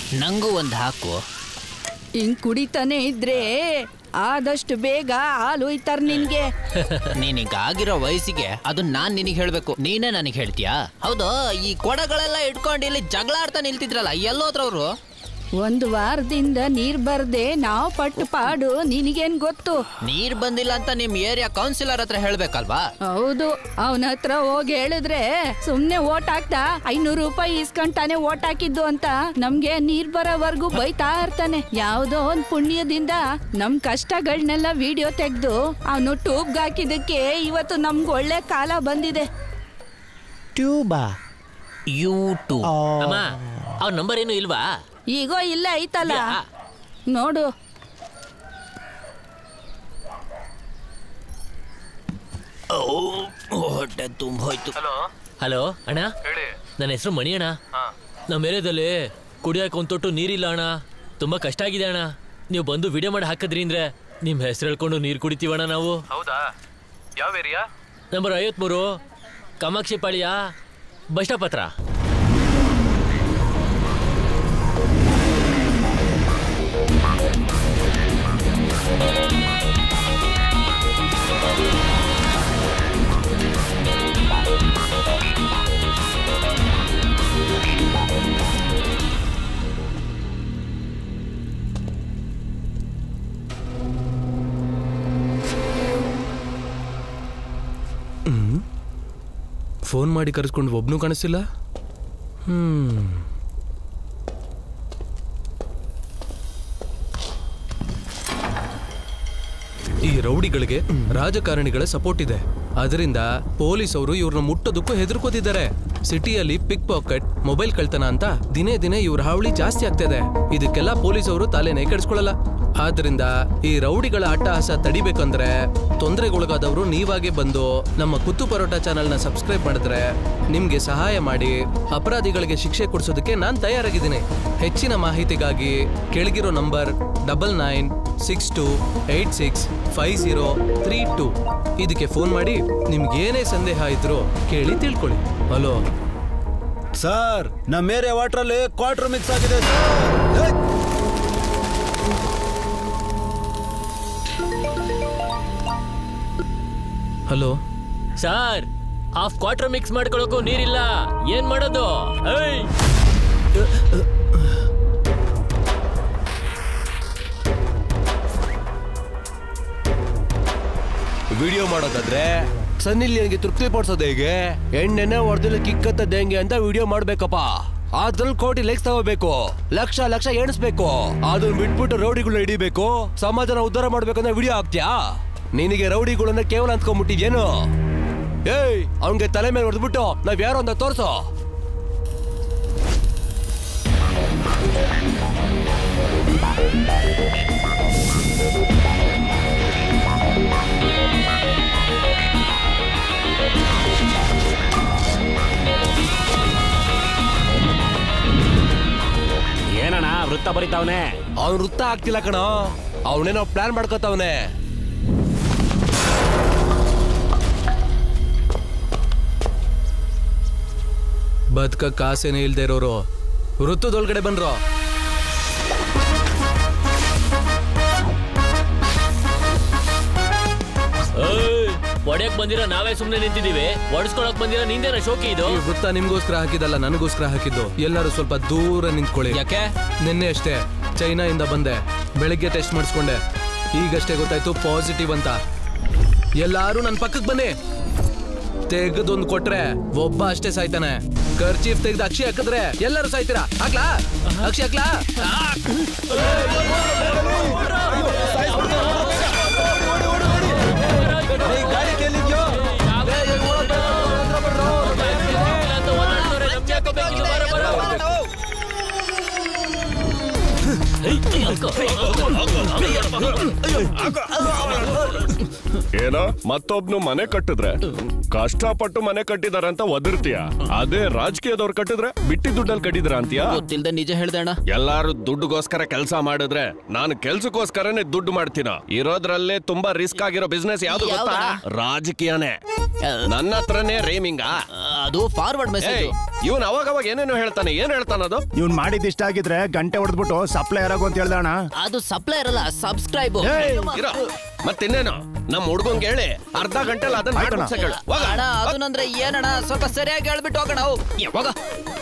ನಂಗೂ ಒಂದು ಹಾಕು ಹಿಂಗ್ ಕುಡಿತಾನೆ ಇದ್ರೆ ಆದಷ್ಟು ಬೇಗ ಹಾಲು ಒಯ್ತಾರ ನಿನ್ಗೆ ನೀನೀಗ ಆಗಿರೋ ವಯಸ್ಸಿಗೆ ಅದು ನಾನ್ ನಿನಗೆ ಹೇಳ್ಬೇಕು ನೀನೇ ನನಗೆ ಹೇಳ್ತೀಯಾ ಹೌದು ಈ ಕೊಡಗಳೆಲ್ಲ ಇಟ್ಕೊಂಡು ಇಲ್ಲಿ ಜಗಳ ಆಡ್ತಾ ನಿಲ್ತಿದ್ರಲ್ಲ ಎಲ್ಲೋದ್ರವ್ರು ಒಂದು ವಾರದಿಂದ ನೀರ್ ಬರ್ದೆ ನಾವ್ ಪಟ್ಟು ಪಾಡು ನಿನಗೇನ್ ಗೊತ್ತು ನೀರ್ ಬಂದಿಲ್ಲ ಅಂತ ನಿಮ್ ಏರಿಯಾ ಕೌನ್ಸಿಲರ್ ಹತ್ರ ಹೇಳ್ಬೇಕಲ್ವಾ ಹೌದು ಅವನ ಹತ್ರ ಹೋಗಿ ಹೇಳಿದ್ರೆ ಸುಮ್ನೆ ಓಟ್ ಹಾಕ್ತಾ ಐನೂರು ರೂಪಾಯಿ ಇಸ್ಕೊಂತಾನೆ ಓಟ್ ಹಾಕಿದ್ದು ಅಂತ ನಮ್ಗೆ ನೀರ್ ಬರೋವರ್ಗು ಬೈತಾ ಇರ್ತಾನೆ ಯಾವ್ದೋ ಒಂದ್ ಪುಣ್ಯದಿಂದ ನಮ್ ಕಷ್ಟಗಳನ್ನೆಲ್ಲ ವಿಡಿಯೋ ತೆಗ್ದು ಅವನು ಟ್ಯೂಬ್ಗ್ ಹಾಕಿದಕ್ಕೆ ಇವತ್ತು ನಮ್ಗೆ ಒಳ್ಳೆ ಕಾಲ ಬಂದಿದೆ ಟ್ಯೂಬಾ ಯೂ ಟು ಅಮ್ಮ ಅವ್ರ ನಂಬರ್ ಏನು ಇಲ್ವಾ ಈಗೋ ಇಲ್ಲ ಐತಲ್ಲ ಯಾ. ನೋಡು ಹೊಟ್ಟೆ ತುಂಬ ಹೋಯ್ತು ಹಲೋ ಅಣ್ಣ ನನ್ನ ಹೆಸರು ಮಣಿ ಅಣ್ಣ ನಮ್ಮ ಏರಿಯಾದಲ್ಲಿ ಕುಡಿಯಕ್ಕೆ ಒಂದು ತೊಟ್ಟು ನೀರಿಲ್ಲ ಅಣ್ಣ ತುಂಬಾ ಕಷ್ಟ ಆಗಿದೆ ಅಣ್ಣ ನೀವು ಬಂದು ವಿಡಿಯೋ ಮಾಡಿ ಹಾಕಿದ್ರಿ ಅಂದ್ರೆ ನಿಮ್ಮ ಹೆಸರು ಹೇಳ್ಕೊಂಡು ನೀರು ಕುಡಿತೀವಣ್ಣ ನಾವು ಹೌದಾ ಯಾವ ಏರಿಯಾ ನಂಬರ್ ಐವತ್ಮೂರು ಕಾಮಾಕ್ಷಿ ಪಾಳ್ಯ ಬಸ್ ಸ್ಟಾಪ್ ಹತ್ರ ಫೋನ್ ಮಾಡಿ ಕರೆಸ್ಕೊಂಡು ಒಬ್ನೂ ಕಾಣಿಸ್ತಿಲ್ಲ ಹ್ಮ್ ಈ ರೌಡಿಗಳಿಗೆ ರಾಜಕಾರಣಿಗಳ ಸಪೋರ್ಟ್ ಇದೆ ಅದರಿಂದ ಪೊಲೀಸ್ ಅವರು ಇವ್ರನ್ನ ಮುಟ್ಟೋದಕ್ಕೂ ಹೆದರ್ಕೋತಿದ್ದಾರೆ ಸಿಟಿಯಲ್ಲಿ ಪಿಕ್ ಪಾಕೆಟ್ ಮೊಬೈಲ್ ಕಳ್ತನ ಅಂತ ದಿನೇ ದಿನೇ ಇವ್ರ ಹಾವಳಿ ಜಾಸ್ತಿ ಆಗ್ತಿದೆ ಇದಕ್ಕೆಲ್ಲ ಪೊಲೀಸ್ ಅವರು ತಲೆನೇ ಕೆಡಿಸ್ಕೊಳ್ಳಲ್ಲ ಆದ್ರಿಂದ ಈ ರೌಡಿಗಳ ಅಟ್ಟಹಾಸ ತಡಿಬೇಕಂದ್ರೆ ತೊಂದರೆಗೊಳಗಾದವರು ನೀವಾಗೆ ಬಂದು ನಮ್ಮ ಕುತ್ತು ಪರೋಟ ಚಾನೆಲ್ನ ಸಬ್ಸ್ಕ್ರೈಬ್ ಮಾಡಿದ್ರೆ ನಿಮ್ಗೆ ಸಹಾಯ ಮಾಡಿ ಅಪರಾಧಿಗಳಿಗೆ ಶಿಕ್ಷೆ ಕೊಡಿಸೋದಕ್ಕೆ ನಾನು ತಯಾರಾಗಿದ್ದೀನಿ ಹೆಚ್ಚಿನ ಮಾಹಿತಿಗಾಗಿ ಕೆಳಗಿರೋ number double nine six two eight six five zero three two ಇದಕ್ಕೆ ಫೋನ್ ಮಾಡಿ ನಿಮ್ಗೆ ಏನೇ ಸಂದೇಹ ಇದ್ರೂ ಕೇಳಿ ತಿಳ್ಕೊಳ್ಳಿ ಹಲೋ ಸರ್ ನಮ್ಮ ಏರಿಯಾ ವಾಟ್ರಲ್ಲಿ ಕ್ವಾರ್ಟರ್ ಮಿಕ್ಸ್ ಆಗಿದೆ sir hey! Hello sir half quarter mix ಮಾಡ್ಕೊಳಕ್ಕೂ ನೀರಿಲ್ಲ ಏನ್ ಮಾಡೋದು ಏಯ್ ವಿಡಿಯೋ ಮಾಡೋದಾದ್ರೆ ಸನ್ನಿ ಲಿಯೋನ್ಗೆ ತೃಪ್ತಿ ಪಡಿಸೋದು ಹೇಗೆ ಎಣ್ಣೆನೆ ಹೊಡೆದಿಲ್ಲ ಕಿಕ್ಕತ್ತದ ಹೆಂಗೆ ಅಂತ ವಿಡಿಯೋ ಮಾಡ್ಬೇಕಪ್ಪ ಅದ್ರಲ್ಲಿ ಕೋಟಿ ಲೈಕ್ಸ್ ತಗೋಬೇಕು ಲಕ್ಷ ಲಕ್ಷ ಎಣಿಸ್ಬೇಕು ಅದನ್ನ ಬಿಟ್ಬಿಟ್ಟು ರೌಡಿಗಳನ್ನ ಹಿಡಿಬೇಕು ಸಮಾಜನ ಉದ್ಧಾರ ಮಾಡ್ಬೇಕಂದ್ರೆ ವಿಡಿಯೋ ಹಾಕ್ತ್ಯಾ ನಿನಗೆ ರೌಡಿಗಳನ್ನ ಕೇವಲ ಅಂದ್ಕೊಂಡ್ಬಿಟ್ಟಿದ್ಯೇನು ಏಯ್ ಅವನ್ಗೆ ತಲೆ ಮೇಲೆ ಹೊಡೆದ್ಬಿಟ್ಟು ನಾವ್ ಯಾರು ಅಂತ ತೋರ್ಸೋ ಏನಣ್ಣ ವೃತ್ತ ಬರಿತಾವನೆ ಅವ್ನ್ ವೃತ್ತ ಆಗ್ತಿಲ್ಲ ಕಣ ಅವನೇನೋ ಪ್ಲಾನ್ ಮಾಡ್ಕೋತಾವನೆ ಬದುಕಕ್ಕೆ ಆಸೆನೇ ಇಲ್ದೇ ಇರೋರು ವೃತ್ತದೊಳಗಡೆ ಬನ್ರೋ ಏಯ್ ಒಡೆಯಕ್ ಬಂದಿರೋ ನಾವೇ ಸುಮ್ನೆ ನಿಂತಿದೀವಿ ಒಡಿಸ್ಕೊಳಕ್ ಬಂದಿರೋ ನಿಂದೇನ ಶೋಕಿ ಇದು ಈ ವೃತ್ತ ನಿಮ್ಗೋಸ್ಕರ ಹಾಕಿದ್ದಲ್ಲ ನನಗೋಸ್ಕರ ಹಾಕಿದ್ದು ಎಲ್ಲರೂ ಸ್ವಲ್ಪ ದೂರ ನಿಂತ್ಕೊಳ್ಳಿ ಯಾಕೆ ನಿನ್ನೆ ಅಷ್ಟೇ ಚೈನಾಯಿಂದ ಬಂದೆ ಬೆಳಿಗ್ಗೆ ಟೆಸ್ಟ್ ಮಾಡಿಸ್ಕೊಂಡೆ ಈಗಷ್ಟೇ ಗೊತ್ತಾಯ್ತು ಪಾಸಿಟಿವ್ ಅಂತ ಎಲ್ಲಾರು ನನ್ನ ಪಕ್ಕಕ್ಕೆ ಬನ್ನಿ ತೆಗೆದೊಂದು ಕೊಟ್ರೆ ಒಬ್ಬ ಅಷ್ಟೇ ಸಾಯ್ತಾನೆ ಖರ್ಚೀಫ್ ತೆಗೆದು ಅಕ್ಷಿ ಹಾಕಿದ್ರೆ ಎಲ್ಲರೂ ಸಾಯ್ತೀರಾ ಹಾಕ್ಲಾ ಅಕ್ಷಿ ಹಾಕ್ಲಾ ಅಂತ ಓಡಾಡ್ತವ್ರೆ, ನಮ್ಗೆ ಯಾಕೋ ಬೇಕಿಲ್ಲ, ಬಾರ, ಬಾರ. ಏಯ್, ಅಕ್ಕ. ಏನೋ ಮತ್ತೊಬ್ನು ಮನೆ ಕಟ್ಟಿದ್ರೆ ಕಷ್ಟಪಟ್ಟು ಮನೆ ಕಟ್ಟಿದಾರೆ ಅಂತ ಒದರ್ತೀಯ ಅದೇ ರಾಜಕೀಯದವ್ರು ಕಟ್ಟಿದ್ರೆ ಬಿಟ್ಟಿ ದುಡ್ಡಲ್ಲಿ ಕಟ್ಟಿದ್ರ ಅಂತೀಯ ಗೊತ್ತಿಲ್ದೆ ನಿಜ ಹೇಳ್ದೆ ಅಣ್ಣ ಎಲ್ಲಾರು ದುಡ್ಡುಗೋಸ್ಕರ ಕೆಲಸ ಮಾಡಿದ್ರೆ ನಾನು ಕೆಲ್ಸಕ್ಕೋಸ್ಕರನೇ ದುಡ್ಡು ಮಾಡ್ತೀನ ಇರೋದ್ರಲ್ಲೇ ತುಂಬಾ ರಿಸ್ಕ್ ಆಗಿರೋ ಬಿಸ್ನೆಸ್ ಯಾವ್ದು ಗೊತ್ತಾ ರಾಜಕೀಯನೇ ನನ್ನ ಹತ್ರನೇ ರೇಮಿಂಗಾ ಅದು ಫಾರ್ವರ್ಡ್ ಮೆಸೇಜ್ ಇವನ್ ಅವಾಗ ಅವಾಗ ಏನೇನೋ ಹೇಳ್ತಾನೆ ಏನ್ ಹೇಳ್ತಾನದು ಇವ್ನ್ ಮಾಡಿದ್ ಇಷ್ಟ ಆಗಿದ್ರೆ ಗಂಟೆ ಹೊಡೆದ್ಬಿಟ್ಟು ಸಪ್ಲೈ ಯಾರಾಗು ಅಂತ ಹೇಳ್ದಣ ಅದು ಸಪ್ಲೈ ಇರಲ್ಲ ಸಬ್ಸ್ಕ್ರೈಬ್ ಇರೋ ಮತ್ತಿನ್ನೇನು ನಮ್ಮ ಹುಡ್ಗಂಗ್ ಹೇಳಿ ಅರ್ಧ ಗಂಟೆಲಿ ಅದನ್ನ ಆಯ್ತಣ್ಣ. ಮಾಡ್ಬಿಡ್ಸಕ್ ಹೇಳು. ಹೋಗ. ಅಣ್ಣ ಅದನ್ನಂದ್ರೆ ಏನಣ್ಣ ಸ್ವಲ್ಪ ಸರಿಯಾಗಿ ಹೇಳ್ಬಿಟ್ಟು ಹೋಗೋಣ ಹೋಗ್. ಏ, ಹೋಗ